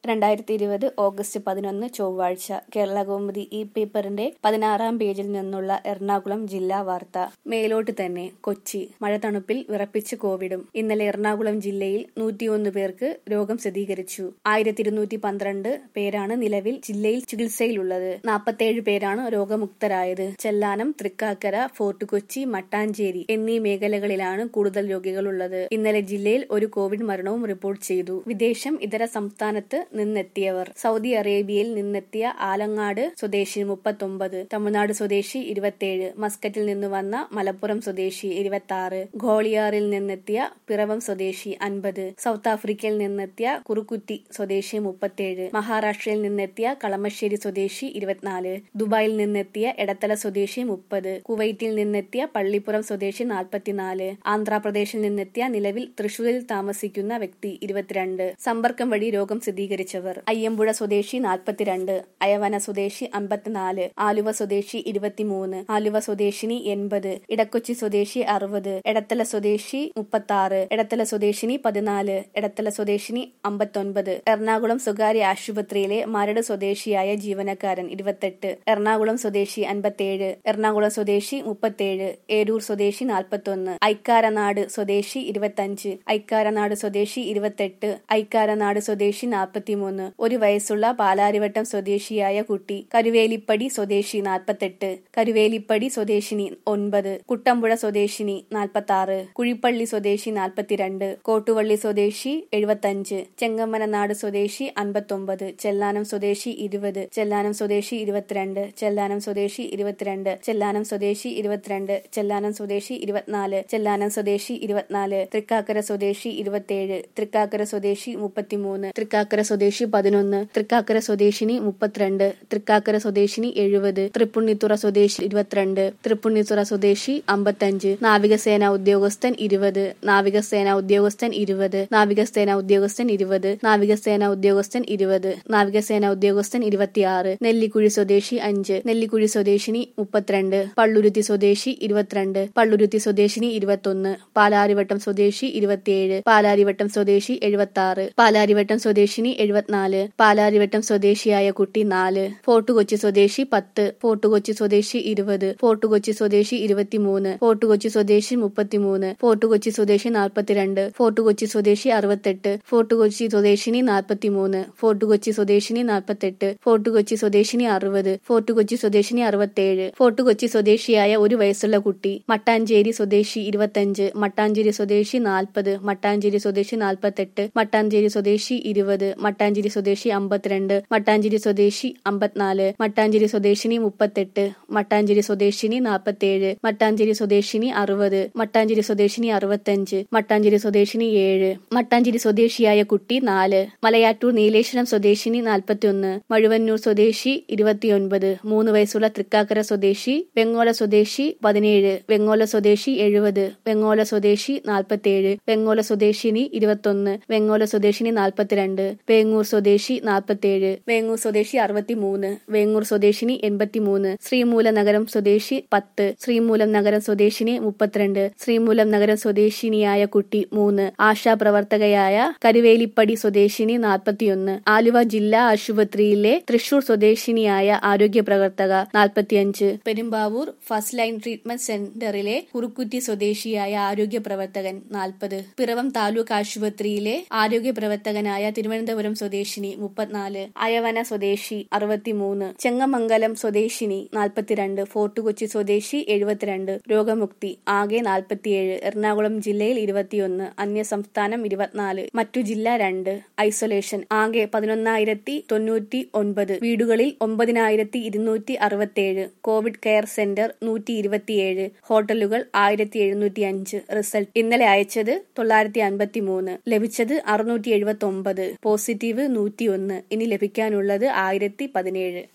രണ്ടായിരത്തി ഇരുപത് ഓഗസ്റ്റ് പതിനൊന്ന് ചൊവ്വാഴ്ച കേരള കൗമുദി ഈ പേപ്പറിന്റെ പതിനാറാം പേജിൽ നിന്നുള്ള എറണാകുളം ജില്ലാ വാർത്ത മേലോട്ട് തന്നെ കൊച്ചി മഴ തണുപ്പിൽ വിറപ്പിച്ച് കോവിഡും ഇന്നലെ എറണാകുളം ജില്ലയിൽ നൂറ്റിയൊന്ന് പേർക്ക് രോഗം സ്ഥിരീകരിച്ചു ആയിരത്തി ഇരുന്നൂറ്റി പന്ത്രണ്ട് പേരാണ് നിലവിൽ ജില്ലയിൽ ചികിത്സയിലുള്ളത് നാൽപ്പത്തേഴ് പേരാണ് രോഗമുക്തരായത് ചെല്ലാനം തൃക്കാക്കര ഫോർട്ട് കൊച്ചി മട്ടാഞ്ചേരി എന്നീ മേഖലകളിലാണ് കൂടുതൽ രോഗികളുള്ളത് ഇന്നലെ ജില്ലയിൽ ഒരു കോവിഡ് മരണവും റിപ്പോർട്ട് ചെയ്തു വിദേശം ഇതര സംസ്ഥാനത്ത് നിന്നെത്തിയവർ സൗദി അറേബ്യയിൽ നിന്നെത്തിയ ആലങ്ങാട് സ്വദേശി മുപ്പത്തൊമ്പത് തമിഴ്നാട് സ്വദേശി ഇരുപത്തിയേഴ് മസ്കറ്റിൽ നിന്ന് വന്ന മലപ്പുറം സ്വദേശി ഇരുപത്തി ആറ് ഘോളിയാറിൽ നിന്നെത്തിയ പിറവം സ്വദേശി അൻപത് സൗത്ത് ആഫ്രിക്കയിൽ നിന്നെത്തിയ കുറുക്കുറ്റി സ്വദേശി മുപ്പത്തിയേഴ് മഹാരാഷ്ട്രയിൽ നിന്നെത്തിയ കളമശ്ശേരി സ്വദേശി ഇരുപത്തിനാല് ദുബായിൽ നിന്നെത്തിയ എടത്തല സ്വദേശി മുപ്പത് കുവൈറ്റിൽ നിന്നെത്തിയ പള്ളിപ്പുറം സ്വദേശി നാൽപ്പത്തിനാല് ആന്ധ്രാപ്രദേശിൽ നിന്നെത്തിയ നിലവിൽ തൃശൂരിൽ താമസിക്കുന്ന വ്യക്തി ഇരുപത്തിരണ്ട് സമ്പർക്കം വഴി രോഗം സ്ഥിരീകരിച്ചവർ അയ്യമ്പുഴ സ്വദേശി നാൽപ്പത്തിരണ്ട് അയവന സ്വദേശി അമ്പത്തിനാല് ആലുവ സ്വദേശി ഇരുപത്തിമൂന്ന് ആലുവ സ്വദേശിനി എൺപത് ഇടക്കൊച്ചി സ്വദേശി അറുപത് എടത്തല സ്വദേശി മുപ്പത്തി ആറ് എടത്തല സ്വദേശിനി പതിനാല് എടത്തല സ്വദേശിനി അമ്പത്തൊൻപത് എറണാകുളം സ്വകാര്യ ആശുപത്രിയിലെ മരട് സ്വദേശിയായ ജീവനക്കാരൻ ഇരുപത്തെട്ട് എറണാകുളം സ്വദേശി അൻപത്തിയേഴ് എറണാകുളം സ്വദേശി മുപ്പത്തിയേഴ് ഏരൂർ സ്വദേശി നാൽപ്പത്തൊന്ന് ഐക്കാരനാട് സ്വദേശി ഇരുപത്തഞ്ച് ഐക്കാരനാട് സ്വദേശി ഇരുപത്തെട്ട് ഐക്കാരനാട് സ്വദേശി നാൽപ്പത്തിമൂന്ന് ഒരു വയസ്സുള്ള പാലാരിവട്ടം സ്വദേശിയായ കുട്ടി കരുവേലിപ്പടി സ്വദേശി നാൽപ്പത്തെട്ട് കരുവേലിപ്പടി സ്വദേശിനി ഒൻപത് കുട്ടമ്പുഴ സ്വദേശിനി നാൽപ്പത്തി ആറ് കുഴിപ്പള്ളി സ്വദേശി നാൽപ്പത്തിരണ്ട് കോട്ടുവള്ളി സ്വദേശി എഴുപത്തഞ്ച് ചെങ്ങമ്മനനാട് സ്വദേശി അൻപത്തൊമ്പത് ചെല്ലാനം സ്വദേശി ഇരുപത് ചെല്ലാനം സ്വദേശി ഇരുപത്തിരണ്ട് ചെല്ലാനം സ്വദേശി ഇരുപത്തിരണ്ട് ചെല്ലാനം സ്വദേശി ഇരുപത്തിരണ്ട് ചെല്ലാനം സ്വദേശി ഇരുപത്തിനാല് ചെല്ലാനം സ്വദേശി ഇരുപത്തിനാല് തൃക്കാക്കര സ്വദേശി ഇരുപത്തിയേഴ് തൃക്കാക്കര സ്വദേശി മുപ്പത്തിമൂന്ന് തൃക്കാക്കര സ്വദേശി പതിനൊന്ന് തൃക്കാക്കര സ്വദേശിനി മുപ്പത്തിരണ്ട് തൃക്കാക്കര സ്വദേശിനി എഴുപത് തൃപ്പുണ്ണിത്തുറ സ്വദേശി ഇരുപത്തിരണ്ട് തൃപ്പുണ്ണിത്തുറ സ്വദേശി അമ്പത്തഞ്ച് നാവികസേന ഉദ്യോഗസ്ഥൻ ഇരുപത് നാവികസേന ഉദ്യോഗസ്ഥൻ ഇരുപത് നാവികസേന ഉദ്യോഗസ്ഥൻ ഇരുപത് നാവികസേന ഉദ്യോഗസ്ഥൻ ഇരുപത് നാവികസേന ഉദ്യോഗസ്ഥൻ ഇരുപത്തിയാറ് നെല്ലിക്കുഴി സ്വദേശി അഞ്ച് നെല്ലിക്കുഴി സ്വദേശിനി മുപ്പത്തിരണ്ട് പള്ളുരുത്തി സ്വദേശി ഇരുപത്തിരണ്ട് പള്ളുരുത്തി സ്വദേശിനി ഇരുപത്തൊന്ന് പാലാരിവട്ടം സ്വദേശി ഇരുപത്തിയേഴ് പാലാരിവട്ടം സ്വദേശി എഴുപത്തി ആറ് പാലാരിവട്ടം സ്വദേശിനി എഴുപത്തിനാല് പാലാരിവട്ടം സ്വദേശിയായ കുട്ടി നാല് ഫോർട്ട് കൊച്ചി സ്വദേശി പത്ത് ഫോർട്ട് കൊച്ചി സ്വദേശി ഇരുപത് ഫോർട്ട് കൊച്ചി സ്വദേശി ഇരുപത്തിമൂന്ന് ഫോർട്ട് കൊച്ചി സ്വദേശി മുപ്പത്തിമൂന്ന് ഫോർട്ട് കൊച്ചി സ്വദേശി നാൽപ്പത്തിരണ്ട് ഫോർട്ട് കൊച്ചി സ്വദേശി അറുപത്തെട്ട് ഫോർട്ട് കൊച്ചി സ്വദേശിനി നാൽപ്പത്തിമൂന്ന് ഫോർട്ട് കൊച്ചി സ്വദേശിനി നാൽപ്പത്തെട്ട് ഫോർട്ട് കൊച്ചി സ്വദേശിനി അറുപത് ഫോർട്ട് കൊച്ചി സ്വദേശിനി അറുപത്തേഴ് ഫോർട്ട് കൊച്ചി സ്വദേശിയായ ഒരു വയസ്സുള്ള കുട്ടി മട്ടാഞ്ചേരി സ്വദേശി ഇരുപത്തഞ്ച് മട്ടാഞ്ചേരി സ്വദേശി നാൽപ്പത് മട്ടാഞ്ചേരി സ്വദേശി നാൽപ്പത്തെട്ട് മട്ടാഞ്ചേരി സ്വദേശി ഇരുപത് മട്ടാഞ്ചേരി സ്വദേശി അമ്പത്തിരണ്ട് മട്ടാഞ്ചേരി സ്വദേശി അമ്പത്തിനാല് മട്ടാഞ്ചേരി സ്വദേശിനി മുപ്പത്തെട്ട് മട്ടാഞ്ചേരി സ്വദേശിനി നാൽപ്പത്തേഴ് മട്ടാഞ്ചേരി സ്വദേശിനി അറുപത് മട്ടാഞ്ചേരി സ്വദേശിനി അറുപത്തഞ്ച് മട്ടാഞ്ചേരി സ്വദേശിനി ഏഴ് മട്ടാഞ്ചേരി സ്വദേശിയായ കുട്ടി നാല് മലയാറ്റൂർ നീലേശ്വരം സ്വദേശിനി നാൽപ്പത്തിയൊന്ന് മഴുവന്നൂർ സ്വദേശി ഇരുപത്തിയൊൻപത് മൂന്ന് വയസ്സുള്ള തൃക്കാക്കര സ്വദേശി വെങ്ങോല സ്വദേശി പതിനേഴ് വെങ്ങോല സ്വദേശി എഴുപത് വെങ്ങോല സ്വദേശി നാൽപ്പത്തിയേഴ് വെങ്ങോല സ്വദേശിനി ഇരുപത്തൊന്ന് വെങ്ങോല സ്വദേശിനി നാൽപ്പത്തിരണ്ട് വേങ്ങൂർ സ്വദേശി നാൽപ്പത്തിയേഴ് വേങ്ങൂർ സ്വദേശി അറുപത്തിമൂന്ന് വേങ്ങൂർ സ്വദേശിനി എൺപത്തിമൂന്ന് ശ്രീമൂല നഗരം സ്വദേശി പത്ത് ശ്രീമൂലം നഗരം സ്വദേശിനി മുപ്പത്തിരണ്ട് ശ്രീമൂലം നഗരം സ്വദേശിനിയായ കുട്ടി മൂന്ന് ആശാപ്രവർത്തകയായ കരുവേലിപ്പടി സ്വദേശിനി നാൽപ്പത്തിയൊന്ന് ആലുവ ജില്ലാ ആശുപത്രിയിലെ തൃശൂർ സ്വദേശിനിയായ ആരോഗ്യ പ്രവർത്തക നാൽപ്പത്തിയഞ്ച് പെരുമ്പാവൂർ ഫസ്റ്റ് ലൈൻ ട്രീറ്റ്മെന്റ് സെന്ററിലെ കുറുക്കുറ്റി സ്വദേശിയായ ആരോഗ്യ പ്രവർത്തകൻ നാൽപ്പത് പിറവം താലൂക്ക് ആശുപത്രിയിലെ ആരോഗ്യ പ്രവർത്തകനായ തിരുവനന്തപുരം സ്വദേശിനി മുപ്പത്തിനാല് അയവന സ്വദേശി അറുപത്തിമൂന്ന് ചെങ്ങമംഗലം സ്വദേശിനി നാൽപ്പത്തിരണ്ട് ഫോർട്ട് കൊച്ചി സ്വദേശി എഴുപത്തിരണ്ട് രോഗമുക്തി ആകെ നാൽപ്പത്തിയേഴ് എറണാകുളം ജില്ലയിൽ ഇരുപത്തിയൊന്ന് അന്യ സംസ്ഥാനം ഇരുപത്തിനാല് മറ്റു ജില്ല രണ്ട് ഐസൊലേഷൻ ആകെ പതിനൊന്നായിരത്തി തൊണ്ണൂറ്റി ഒൻപത് വീടുകളിൽ ഒമ്പതിനായിരത്തി ഇരുന്നൂറ്റി അറുപത്തിയേഴ് കോവിഡ് കെയർ സെന്റർ നൂറ്റി ഇരുപത്തിയേഴ് ഹോട്ടലുകൾ ആയിരത്തി എഴുന്നൂറ്റി അഞ്ച് റിസൾട്ട് ഇന്നലെ അയച്ചത് തൊള്ളായിരത്തി അൻപത്തി മൂന്ന് ലഭിച്ചത് അറുന്നൂറ്റി എഴുപത്തി ഒമ്പത് പോസിറ്റീവ് നൂറ്റി ഒന്ന് ഇനി ലഭിക്കാനുള്ളത് ആയിരത്തി പതിനേഴ്